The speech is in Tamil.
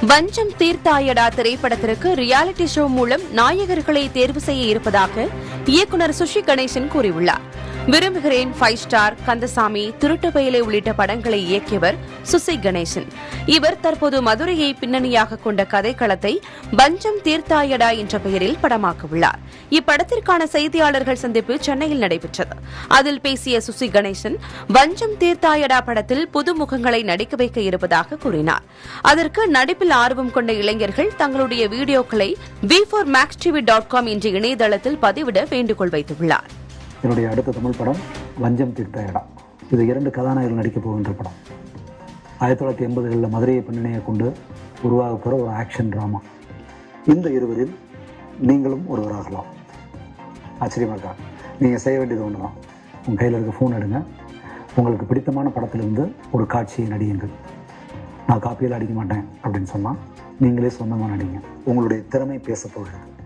வஞ்சம் தீர்த்தாயடா திரைப்படத்திற்கு ரியாலிட்டி ஷோ மூலம் நாயகர்களை தேர்வு செய்ய இருப்பதாக இயக்குநர் சுஷி கணேசன் கூறியுள்ளார் விரும்புகிறேன் ஃபைவ் ஸ்டார் கந்தசாமி திருட்டு பயலை உள்ளிட்ட படங்களை இயக்கியவர் சுசி கணேசன் இவர் தற்போது மதுரையை பின்னணியாக கொண்ட கதைக்களத்தை பஞ்சம் தீர்த்தாயடா என்ற பெயரில் படமாக்கவுள்ளார் இப்படத்திற்கான செய்தியாளர்கள் சந்திப்பு சென்னையில் நடைபெற்றது அதில் பேசிய சுசி கணேசன் வஞ்சம் தீர்த்தாயடா படத்தில் புதுமுகங்களை நடிக்க வைக்க இருப்பதாக கூறினார் அதற்கு நடிப்பில் ஆர்வம் கொண்ட இளைஞர்கள் தங்களுடைய வீடியோக்களை V four max TV dot com என்ற இணையதளத்தில் பதிவிட வேண்டுகோள் வைத்துள்ளார் என்னுடைய அடுத்த தமிழ் படம் வஞ்சம் தீர்த்த இடம் இது இரண்டு கதாநாயகர்கள் நடிக்கப் போகின்ற படம் ஆயிரத்தி தொள்ளாயிரத்தி எண்பதுகளில் மதுரையை பின்னணியை கொண்டு உருவாக போகிற ஒரு ஆக்ஷன் ட்ராமா இந்த இருவரில் நீங்களும் ஒருவராகலாம் ஆச்சரியமா இருக்கா நீங்கள் செய்ய வேண்டியது ஒன்று தான் உங்கள் கையில் இருக்க ஃபோன் எடுங்க உங்களுக்கு பிடித்தமான படத்திலிருந்து ஒரு காட்சியை நடியுங்கள் நான் காப்பியில் அடிக்க மாட்டேன் அப்படின்னு சொன்னால் நீங்களே சொந்தமாக நடிங்க உங்களுடைய திறமை பேசப் போகிறது